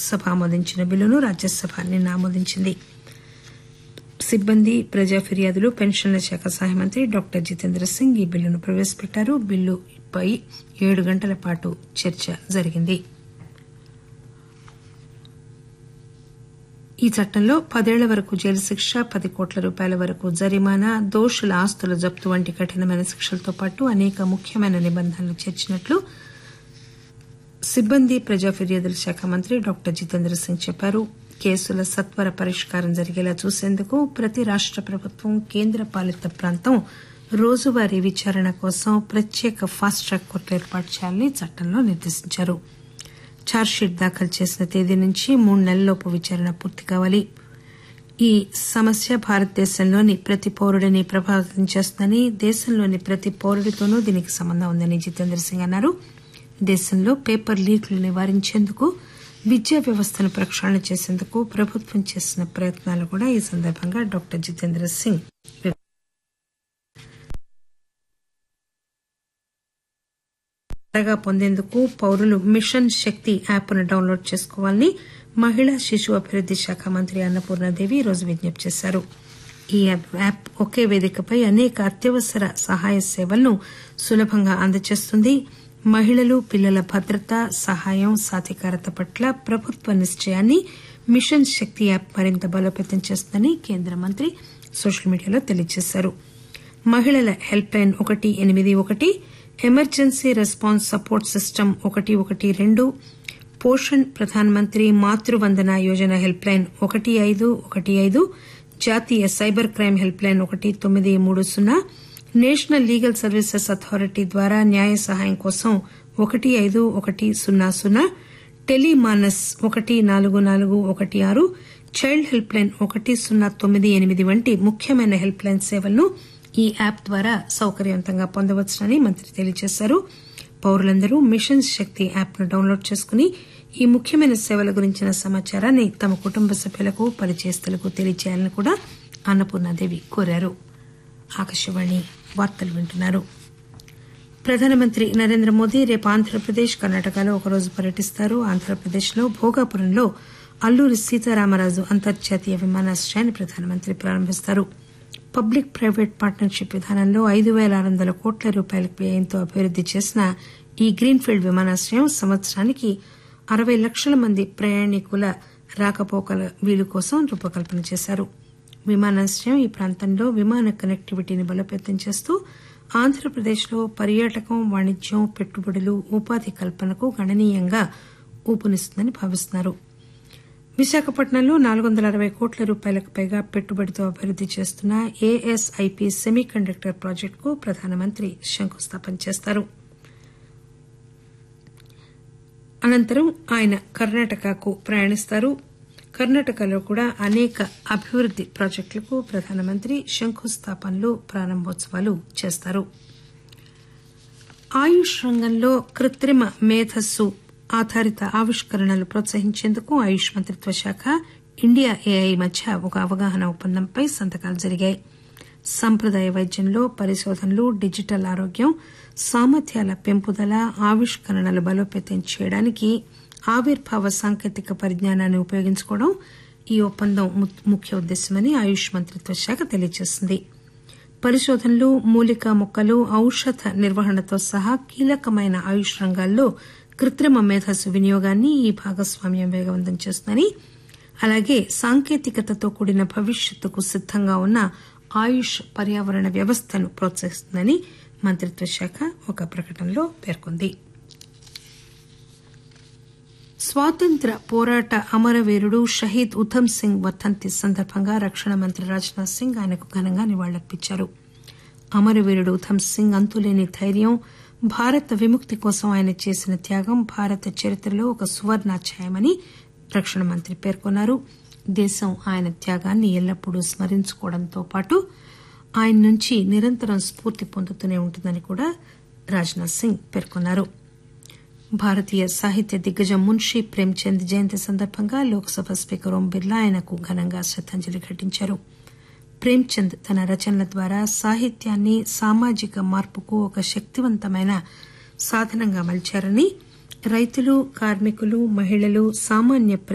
లోక్సభ ఆమోదించిన బిల్లును రాజ్యసభ నిన్న ఆమోదించింది సిబ్బంది ప్రజా ఫిర్యాదులు పెన్షన్ల శాఖ సహాయ మంత్రి డాక్టర్ జితేంద్ర సింగ్ ఈ బిల్లును ప్రవేశపెట్టారు బిల్లుపై ఏడు గంటల పాటు చర్చ జరిగింది ఈ చట్టంలో పదేళ్ల వరకు జైలు శిక్ష పది కోట్ల రూపాయల వరకు జరిమానా దోషుల ఆస్తుల జప్తు వంటి కఠినమైన శిక్షలతో పాటు అనేక ముఖ్యమైన నిబంధనలు చేర్చినట్లు సిబ్బంది ప్రజా ఫిర్యాదుల శాఖ మంత్రి డాక్టర్ జితేంద్ర సింగ్ చెప్పారు కేసుల సత్వర పరిష్కారం జరిగేలా చూసేందుకు ప్రతి రాష్ట ప్రభుత్వం కేంద్ర పాలిత ప్రాంతం రోజువారీ విచారణ కోసం ప్రత్యేక ఫాస్ట్ ట్రాక్ కోర్టు ఏర్పాటు చేయాలని చట్టంలో నిర్దేశించారు ఛార్జ్షీట్ దాఖలు చేసిన తేదీ నుంచి మూడు నెలల్లోపు విచారణ పూర్తి కావాలి ఈ సమస్య భారతదేశంలోని ప్రతి పౌరుడిని ప్రభావితం చేస్తుందని దేశంలోని ప్రతి పౌరుడితోనూ దీనికి సంబంధం ఉందని జితేంద్ర సింగ్ అన్నారు దేశంలో పేపర్ లీక్లు నివారించేందుకు విద్యా వ్యవస్థను ప్రక్షాళన చేసేందుకు ప్రభుత్వం చేసిన ప్రయత్నాలు కూడా ఈ సందర్భంగా డాక్టర్ జితేంద్ర సింగ్ త్వరగా పొందేందుకు పౌరులు మిషన్ శక్తి యాప్ను డౌన్లోడ్ చేసుకోవాలని మహిళా శిశు అభివృద్ది శాఖ మంత్రి అన్నపూర్ణాదేవి ఈరోజు విజ్ఞప్తి చేశారు ఈ యాప్ ఒకే వేదికపై అనేక అత్యవసర సహాయ సేవలను సులభంగా అందజేస్తుంది మహిళలు పిల్లల భద్రత సహాయం సాధికారత పట్ల ప్రభుత్వ నిశ్చయాన్ని మిషన్ శక్తి యాప్ మరింత బలోపేతం చేస్తుందని కేంద్ర మంత్రి సోషల్ మీడియాలో తెలియజేశారు మహిళల హెల్ప్ లైన్ ఒకటి ఎనిమిది ఒకటి ఎమర్జెన్సీ రెస్పాన్స్ సపోర్ట్ సిస్టమ్ ఒకటి ఒకటి రెండు పోషణ్ ప్రధాన్ మంత్రి మాతృవందన యోజన హెల్ప్ లైన్ ఒకటి ఐదు ఒకటి ఐదు జాతీయ సైబర్ క్రైమ్ హెల్ప్ లైన్ ఒకటి తొమ్మిది మూడు సున్నా నేషనల్ లీగల్ సర్వీసెస్ అథారిటీ ద్వారా న్యాయ సహాయం కోసం ఒకటి ఐదు ఒకటి సున్నా సున్నా టెలిమానస్ ఒకటి నాలుగు నాలుగు ఒకటి ఆరు చైల్డ్ హెల్ప్ లైన్ ఒకటి సున్నా తొమ్మిది ఎనిమిది వంటి ముఖ్యమైన హెల్ప్ లైన్ సేవలను ఈ యాప్ ద్వారా సౌకర్యవంతంగా పొందవచ్చునని మంత్రి తెలియజేశారు పౌరులందరూ మిషన్ శక్తి యాప్ ను డౌన్లోడ్ చేసుకుని ఈ ముఖ్యమైన సేవల గురించిన సమాచారాన్ని తమ కుటుంబ సభ్యులకు పరిచయస్తులకు తెలియజేయాలని కూడా అన్నపూర్ణాదేవి కోరారు ఆకాశవాణి వార్తలు వింటున్నారు ప్రధానమంత్రి నరేంద్ర మోదీ రేపు ఆంధ్రప్రదేశ్ కర్ణాటకలో ఒకరోజు పర్యటిస్తారు ఆంధ్రప్రదేశ్లో భోగాపురంలో అల్లూరి సీతారామరాజు అంతర్జాతీయ విమానాశ్రయాన్ని ప్రధానమంత్రి ప్రారంభిస్తారు పబ్లిక్ ప్రైవేట్ పార్ట్నర్షిప్ విధానంలో ఐదు పేల ఆరు వందల కోట్ల రూపాయల వ్యయంతో అభివృద్ది చేసిన ఈ గ్రీన్ఫీల్డ్ విమానాశ్రయం సంవత్సరానికి అరవై లక్షల మంది ప్రయాణికుల రాకపోకల వీలు కోసం రూపకల్పన చేశారు విమానాశ్రయం ఈ ప్రాంతంలో విమాన కనెక్టివిటీని బలోపేతం చేస్తూ ఆంధ్రప్రదేశ్లో పర్యాటకం వాణిజ్యం పెట్టుబడులు ఉపాధి కల్పనకు గణనీయంగా ఊపునిస్తుందని భావిస్తున్నారు విశాఖపట్నంలో నాలుగు వందల అరవై కోట్ల రూపాయలకు పైగా పెట్టుబడితో అభివృద్ది చేస్తున్న ఏఎస్ఐపి సెమీ కండక్టర్ ప్రాజెక్టుకు ప్రధానమంత్రి శంకుస్థాపన చేస్తారు అనంతరం ఆయన కర్ణాటకకు ప్రయాణిస్తారు కర్ణాటకలో కూడా అనేక అభివృద్ది ప్రాజెక్టులకు ప్రధానమంత్రి శంకుస్థాపనలు ప్రారంభోత్సవాలు చేస్తారు ఆయుష్ రంగంలో కృత్రిమ మేధస్సు ఆధారిత ఆవిష్కరణలు ప్రోత్సహించేందుకు ఆయుష్ మంత్రిత్వ శాఖ ఇండియా ఏఐ మధ్య ఒక అవగాహన ఒప్పందంపై సంతకాలు జరిగాయి సంప్రదాయ వైద్యంలో పరిశోధనలు డిజిటల్ ఆరోగ్యం సామర్థ్యాల పెంపుదల ఆవిష్కరణలు బలోపేతం చేయడానికి ఆవిర్భావ సాంకేతిక పరిజ్ఞానాన్ని ఉపయోగించుకోవడం ఈ ఒప్పందం ముఖ్య ఉద్దేశ్యమని ఆయుష్ మంత్రిత్వ శాఖ తెలియజేసింది పరిశోధనలు మూలికా మొక్కలు ఔషధ నిర్వహణతో సహా కీలకమైన ఆయుష్ రంగాల్లో కృత్రిమ మేధస్సు వినియోగాన్ని ఈ భాగస్వామ్యం వేగవంతం చేస్తుందని అలాగే సాంకేతికతతో కూడిన భవిష్యత్తుకు సిద్దంగా ఉన్న ఆయుష్ పర్యావరణ వ్యవస్థను ప్రోత్సహిస్తుందని మంత్రిత్వ శాఖ ఒక ప్రకటనలో పేర్కొంది స్వాతంత్ర పోరాట అమరవీరుడు షహీద్ ఉధమ్ సింగ్ వర్దంతి సందర్భంగా రక్షణ మంత్రి రాజ్నాథ్ సింగ్ ఆయనకు ఘనంగా నివాళులర్పించారు అమరవీరుడు ఉధమ్ సింగ్ అంతులేని ధైర్యం భారత విముక్తి కోసం ఆయన చేసిన త్యాగం భారత చరిత్రలో ఒక సువర్ణాధ్యాయమని రక్షణ మంత్రి పేర్కొన్నారు దేశం ఆయన త్యాగాన్ని ఎల్లప్పుడూ స్మరించుకోవడంతో పాటు ఆయన నుంచి నిరంతరం స్ఫూర్తి పొందుతూనే ఉంటుందని కూడా రాజ్నాథ్ సింగ్ పేర్కొన్నారు భారతీయ సాహిత్య దిగ్గజం మున్షీ ప్రేమ్చంద్ జయంతి సందర్భంగా లోక్సభ స్పీకర్ ఓం బిర్లా ఆయనకు ఘనంగా శ్రద్దాంజలి ఘటించారు ప్రేమ్చంద్ తన రచనల ద్వారా సాహిత్యాన్ని సామాజిక మార్పుకు ఒక శక్తివంతమైన సాధనంగా మలిచారని రైతులు కార్మికులు మహిళలు సామాన్య